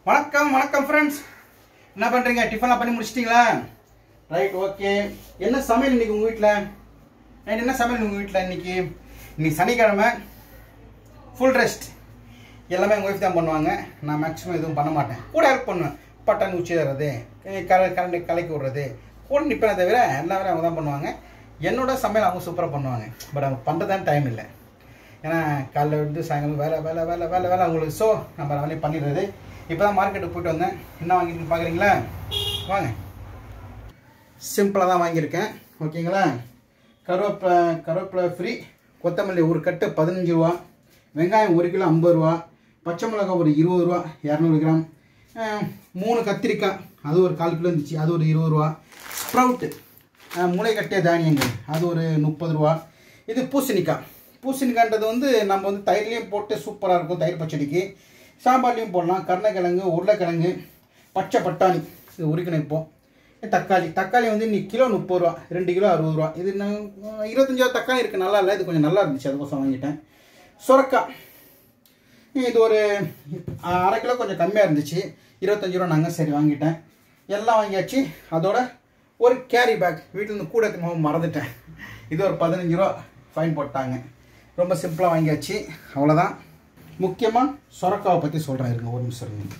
வணக்கம் வணக்கம் ஃப்ரெண்ட்ஸ் என்ன பண்ணுறீங்க டிஃபன்லாம் பண்ணி முடிச்சிட்டிங்களா ரைட் ஓகே என்ன சமையல் இன்னைக்கு உங்கள் வீட்டில் நைட் என்ன சமையல் உங்கள் வீட்டில் இன்னைக்கு இன்னைக்கு சனிக்கிழமை ஃபுல் ரெஸ்ட் எல்லாமே எங்கள் ஒய்ஃப் தான் பண்ணுவாங்க நான் மேக்ஸிமம் எதுவும் பண்ண மாட்டேன் கூட ஹெல்ப் பண்ணுவேன் பட்டன் உச்சி தர்றது கர கரண்டி கலக்கி விடுறது கூட நிற்பேனே தவிர எல்லா வேலையும் அவங்க தான் பண்ணுவாங்க என்னோட சமையல் அவங்க சூப்பராக பண்ணுவாங்க பட் அவங்க பண்ணுறதான் டைம் இல்லை ஏன்னா காலைல வந்து சாயங்காலம் வேலை வேலை வேலை வேலை வேலை அவங்களுக்கு ஸோ நம்ம வேலையை பண்ணிடுறது இப்போ தான் மார்க்கெட்டுக்கு போயிட்டு வந்தேன் என்ன வாங்கிட்டு பார்க்குறீங்களா வாங்க சிம்பிளாக தான் வாங்கியிருக்கேன் ஓகேங்களா கருவேப்பிலை கருவேப்பிலை ஃப்ரீ கொத்தமல்லி ஒரு கட்டு பதினஞ்சு ரூபா வெங்காயம் ஒரு கிலோ ஐம்பது ரூபா பச்சை மிளகாய் ஒரு இருபது ரூபா இரநூறு கிராம் அஹ், மூணு கத்திரிக்காய் அது ஒரு கால் கிலோ இருந்துச்சு அது ஒரு இருபது ரூபா ஸ்ப்ரவுட்டு முளை கட்டிய தானியங்கள் அது ஒரு முப்பது ரூபா இது பூசணிக்காய் பூசணிக்காய்ன்றது வந்து நம்ம வந்து தயிர்லேயும் போட்டு சூப்பராக இருக்கும் தயிர் பச்சடிக்கு சாம்பார்லேயும் போடலாம் கருணக்கிழங்கு உருளைக்கிழங்கு பச்சை பட்டாணி இது உரிக்கணும் இப்போ தக்காளி தக்காளி வந்து இன்னைக்கு கிலோ முப்பது ரூபா ரெண்டு கிலோ அறுபது ரூபா இது நான் இருபத்தஞ்சாவது தக்காளி இருக்குது நல்லா இல்லை இது கொஞ்சம் நல்லா இருந்துச்சு அதுக்கோசம் வாங்கிட்டேன் சுரக்காய் இது ஒரு அரை கிலோ கொஞ்சம் கம்மியாக இருந்துச்சு இருபத்தஞ்சி ரூபா நாங்கள் சரி வாங்கிட்டேன் எல்லாம் வாங்கியாச்சு அதோட ஒரு கேரி பேக் வீட்டிலேருந்து கூட எடுத்துன்னு மறந்துட்டேன் இது ஒரு பதினஞ்சு ரூபா ஃபைன் போட்டாங்க ரொம்ப சிம்பிளாக வாங்கியாச்சு அவ்வளோதான் முக்கியமாக சுரக்காவை பற்றி சொல்கிறேன் இருங்க ஒரு நிமிஷம் இருங்க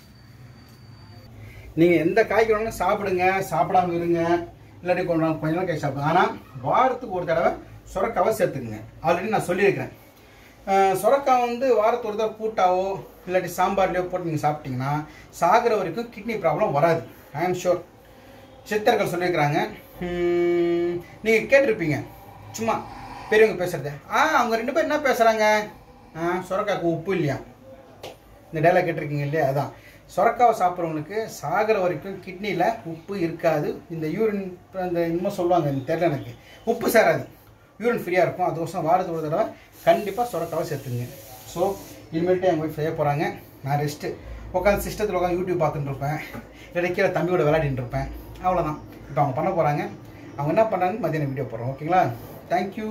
நீங்கள் எந்த காய்கறி வேணாலும் சாப்பிடுங்க சாப்பிடாம இருங்க இல்லாட்டி கொஞ்ச நாள் கொஞ்ச நாள் காய் சாப்பிடுங்க ஆனால் வாரத்துக்கு ஒரு தடவை சுரக்காவை சேர்த்துக்குங்க ஆல்ரெடி நான் சொல்லியிருக்கிறேன் அஹ் சுரக்காய் வந்து வாரத்துக்கு ஒரு தடவை கூட்டாவோ இல்லாட்டி சாம்பார்லையோ போட்டு நீங்கள் சாப்பிட்டீங்கன்னா சாகிற வரைக்கும் கிட்னி ப்ராப்ளம் வராது ஐ ஆம் ஷோர் சித்தர்கள் சொல்லியிருக்கிறாங்க நீங்கள் கேட்டிருப்பீங்க சும்மா பெரியவங்க பேசுறது ஆ அவங்க ரெண்டு பேரும் என்ன பேசுகிறாங்க ஆ சுரக்காய்க்கு உப்பு இல்லையா இந்த டைலாக் கேட்டிருக்கீங்க இல்லையா அதான் சுரக்காவை சாப்பிட்றவங்களுக்கு சாகிற வரைக்கும் கிட்னியில் உப்பு இருக்காது இந்த யூரின் அந்த இன்னும் சொல்லுவாங்க எனக்கு தெரியல எனக்கு உப்பு சேராது யூரின் ஃப்ரீயாக இருக்கும் அதுக்கோசம் வாரத்துக்கு ஒரு தடவை கண்டிப்பாக சுரக்காவை சேர்த்துங்க ஸோ இனிமேல்ட்டு எங்கள் ஒய்ஃப் செய்ய போகிறாங்க நான் ரெஸ்ட்டு உட்காந்து சிஸ்டத்தில் உட்காந்து யூடியூப் பார்த்துட்டு இருப்பேன் இல்லை கீழே தம்பியோட விளையாடிட்டு இருப்பேன் அவ்வளோதான் இப்போ அவங்க பண்ண போகிறாங்க அவங்க என்ன பண்ணுறாங்கன்னு மதியானம் வீடியோ போடுறோம் ஓகேங்களா தேங்க்யூ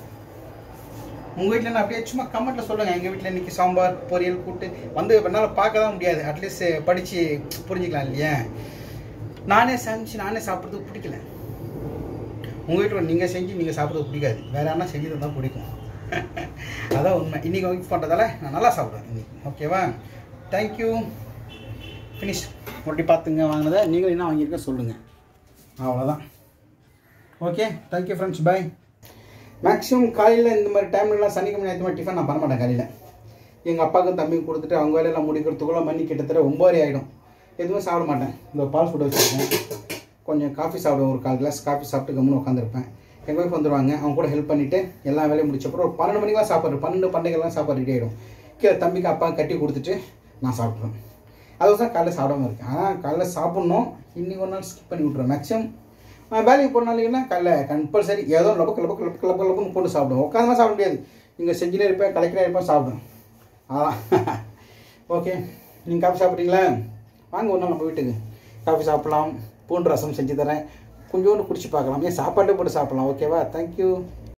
உங்கள் வீட்டில் நான் அப்படியே சும்மா கமெண்ட்டில் சொல்லுங்கள் எங்கள் வீட்டில் இன்றைக்கி சாம்பார் பொரியல் கூட்டு வந்து என்னால் பார்க்க தான் முடியாது அட்லீஸ்ட் படித்து புரிஞ்சுக்கலாம் இல்லையா நானே சமைச்சு நானே சாப்பிட்றதுக்கு பிடிக்கல உங்கள் வீட்டில் நீங்கள் செஞ்சு நீங்கள் சாப்பிட்றது பிடிக்காது வேறு யாருனா செஞ்சு தான் பிடிக்கும் அதான் உண்மை இன்றைக்கி ஒர்க் பண்ணுறதால நான் நல்லா சாப்பிடுவேன் இன்னைக்கு ஓகேவா தேங்க்யூ ஃபினிஷ் ஒட்டி பார்த்துங்க வாங்கினதை நீங்களும் என்ன வாங்கியிருக்க சொல்லுங்கள் அவ்வளோதான் okay thank you friends bye maximum காலையில் இந்த மாதிரி டைம்லலாம் சனிக்கிழமை ஞாயிற்று மாதிரி டிஃபன் நான் பண்ண மாட்டேன் காலையில் எங்கள் அப்பாவுக்கும் தம்பியும் கொடுத்துட்டு அவங்க வேலையெல்லாம் முடிக்கிறதுக்குள்ள மணி கிட்டத்தட்ட ஒம்பது ஆகிடும் எதுவுமே சாப்பிட மாட்டேன் இந்த பால் ஃபுட் வச்சுருக்கேன் கொஞ்சம் காஃபி சாப்பிடுவேன் ஒரு கால் கிளாஸ் காஃபி சாப்பிட்டு கம்முன்னு உட்காந்துருப்பேன் எங்கள் ஒய்ஃப் வந்துடுவாங்க அவங்க கூட ஹெல்ப் பண்ணிவிட்டு எல்லா வேலையும் முடிச்சப்பறம் ஒரு பன்னெண்டு மணிக்கெலாம் சாப்பாடு பன்னெண்டு பண்டிகைலாம் சாப்பாடு ரெடி ஆகிடும் கீழே தம்பிக்கு அப்பா கட்டி கொடுத்துட்டு நான் சாப்பிட்ருவேன் அதுதான் காலைல சாப்பிடாம இருக்கேன் ஆனால் காலைல சாப்பிட்ணும் இன்னைக்கு ஒரு நாள் ஸ்கிப் பண்ணி விட்ருவேன் மேக்ஸிமம் வேலைக்கு போனாலுங்கன்னா காலைல கம்பல்சரி ஏதோ லபக்கு லபக்கு லபக்கு லபக்கு லபக்குன்னு போட்டு சாப்பிடுவோம் உட்காந்து சாப்பிட முடியாது இங்கே செஞ்சுனே இருப்பேன் கலைக்கிறே இருப்பேன் சாப்பிடுவேன் அதான் ஓகே நீங்கள் காஃபி சாப்பிட்றீங்களா வாங்க ஒரு நாள் நம்ம வீட்டுக்கு காஃபி சாப்பிட்லாம் பூண்டு ரசம் செஞ்சு தரேன் கொஞ்சோண்டு குடிச்சு பார்க்கலாம் ஏன் சாப்பாட்டே போட்டு சாப்பிட்லாம் ஓகேவா தேங்க்யூ